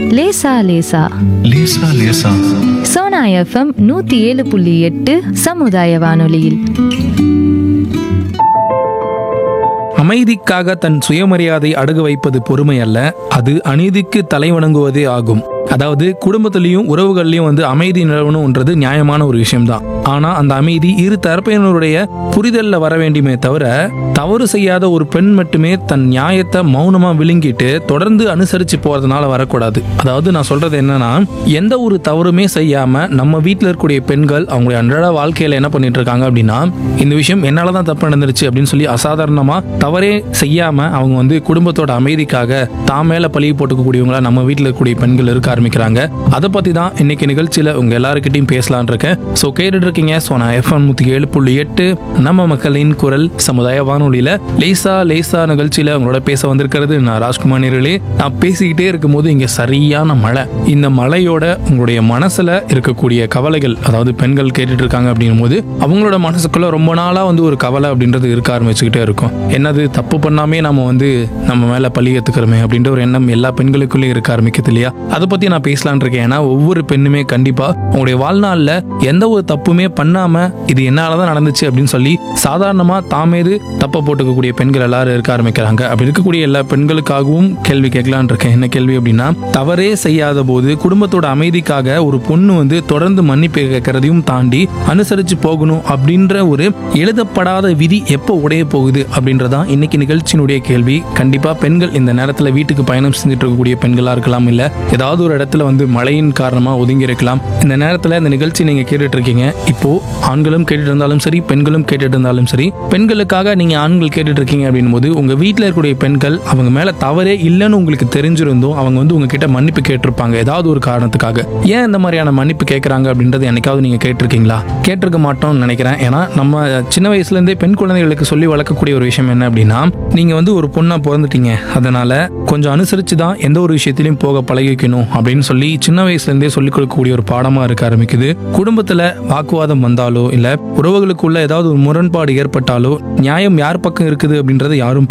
லேசா லேசா லேசா லேசா சோனா எஃப்எம் நூத்தி ஏழு புள்ளி எட்டு சமுதாய வானொலியில் அமைதிக்காக தன் சுயமரியாதை அடகு வைப்பது பொறுமை அல்ல அது அநீதிக்கு தலைவணங்குவதே ஆகும் அதாவது குடும்பத்திலையும் உறவுகள்லையும் வந்து அமைதி நிலவணும்ன்றது நியாயமான ஒரு விஷயம்தான் ஆனா அந்த அமைதி இரு தரப்பினருடைய புரிதல்ல வர வேண்டுமே தவிர தவறு செய்யாத ஒரு பெண் மட்டுமே தன் நியாயத்தை மௌனமா விழுங்கிட்டு தொடர்ந்து அனுசரிச்சு போறதுனால வரக்கூடாது அதாவது நான் சொல்றது என்னன்னா எந்த ஒரு தவறுமே செய்யாம நம்ம வீட்டில் இருக்கக்கூடிய பெண்கள் அவங்களுடைய அன்றாட வாழ்க்கையில என்ன பண்ணிட்டு இருக்காங்க அப்படின்னா இந்த விஷயம் என்னால தான் தப்பு நடந்துருச்சு அப்படின்னு சொல்லி அசாதாரணமா தவறே செய்யாம அவங்க வந்து குடும்பத்தோட அமைதிக்காக தான் மேல பழி போட்டுக்கக்கூடியவங்களா நம்ம வீட்டில் இருக்கக்கூடிய பெண்கள் இருக்க ஆரம்பிக்கிறாங்க அதை பத்தி தான் இன்னைக்கு நிகழ்ச்சியில உங்க எல்லாருக்கிட்டையும் பேசலான் இருக்கேன் ஸோ கேட்டுட்டு இருக்கீங்க ஸோ நான் எஃப்எம் நூத்தி ஏழு புள்ளி எட்டு நம்ம மக்களின் குரல் சமுதாய வானொலியில லேசா லேசா நிகழ்ச்சியில உங்களோட பேச வந்திருக்கிறது நான் ராஜ்குமார் நேர்களே நான் பேசிக்கிட்டே இருக்கும்போது இங்க சரியான மழை இந்த மழையோட உங்களுடைய மனசுல இருக்கக்கூடிய கவலைகள் அதாவது பெண்கள் கேட்டுட்டு இருக்காங்க அப்படின்னும் போது அவங்களோட மனசுக்குள்ள ரொம்ப நாளா வந்து ஒரு கவலை அப்படின்றது இருக்க ஆரம்பிச்சுக்கிட்டே இருக்கும் என்னது தப்பு பண்ணாமே நம்ம வந்து நம்ம மேல பழி ஏத்துக்கிறோமே அப்படின்ற ஒரு எண்ணம் எல்லா பெண்களுக்குள்ளேயும் இருக்க ஆரம்பிக்குது இல்லையா அதை பத்தி நான் பேசலான் இருக்கேன் ஏன்னா ஒவ்வொரு பெண்ணுமே கண்டிப்பா உங்களுடைய வாழ்நாள்ல எந்த ஒரு தப்புமே பண்ணாம இது என்னாலதான் நடந்துச்சு அப்படின்னு சொல்லி சாதாரணமா தாமேது தப்பை போட்டுக்கக்கூடிய பெண்கள் எல்லாரும் இருக்க ஆரம்பிக்கிறாங்க அப்படி இருக்கக்கூடிய எல்லா பெண்களுக்காகவும் கேள்வி கேட்கலான் இருக்கேன் என்ன கேள்வி அப்படின்னா தவறே செய்யாத போது குடும்பத்தோட அமைதிக்காக ஒரு பொண்ணு வந்து தொடர்ந்து மன்னிப்பு கேட்கறதையும் தாண்டி அனுசரிச்சு போகணும் அப்படின்ற ஒரு எழுதப்படாத விதி எப்போ உடைய போகுது அப்படின்றதான் இன்னைக்கு நிகழ்ச்சியினுடைய கேள்வி கண்டிப்பா பெண்கள் இந்த நேரத்துல வீட்டுக்கு பயணம் செஞ்சுட்டு இருக்கக்கூடிய பெண்களா இருக்கலாம் இல்ல ஏதாவது ஒரு இடத்துல வந்து மழையின் காரணமா ஒதுங்கி இருக்கலாம் இந்த நேரத்துல இந்த நிகழ்ச்சி நீங்க கேட்டுட்டு இருக்கீங்க இப்போ ஆண்களும் கேட்டுட்டு இருந்தாலும் சரி பெண்களும் கேட்டுட்டு இருந்தாலும் சரி பெண்களுக்காக நீங்க ஆண்கள் கேட்டுட்டு இருக்கீங்க அப்படின்னும் போது உங்க வீட்டில் இருக்கக்கூடிய பெண்கள் அவங்க மேல தவறே இல்லைன்னு உங்களுக்கு தெரிஞ்சிருந்தும் அவங்க வந்து உங்ககிட்ட மன்னிப்பு கேட்டிருப்பாங்க ஏதாவது ஒரு காரணத்துக்காக ஏன் இந்த மாதிரியான மன்னிப்பு கேட்கறாங்க அப்படின்றது என்னைக்காவது நீங்க கேட்டிருக்கீங்களா கேட்டிருக்க மாட்டோம்னு நினைக்கிறேன் ஏன்னா நம்ம சின்ன வயசுல இருந்தே பெண் குழந்தைகளுக்கு சொல்லி வளர்க்கக்கூடிய ஒரு விஷயம் என்ன அப்படின்னா நீங்க வந்து ஒரு பொண்ணா பிறந்துட்டீங்க அதனால கொஞ்சம் அனுசரிச்சு தான் எந்த ஒரு விஷயத்திலையும் போக பழகிக்கணும் அப்படின்னு சொல்லி சின்ன வயசுல இருந்தே சொல்லிக் கொடுக்கக்கூடிய ஒரு பாடமா இருக்க ஆரம்பிக்குது குடும்பத்துல வாக்குவாதம் வந்தாலோ இல்ல உறவுகளுக்குள்ள ஏதாவது ஒரு முரண்பாடு ஏற்பட்டாலோ நியாயம் யார் பக்கம் இருக்குது அப்படின்றத யாரும்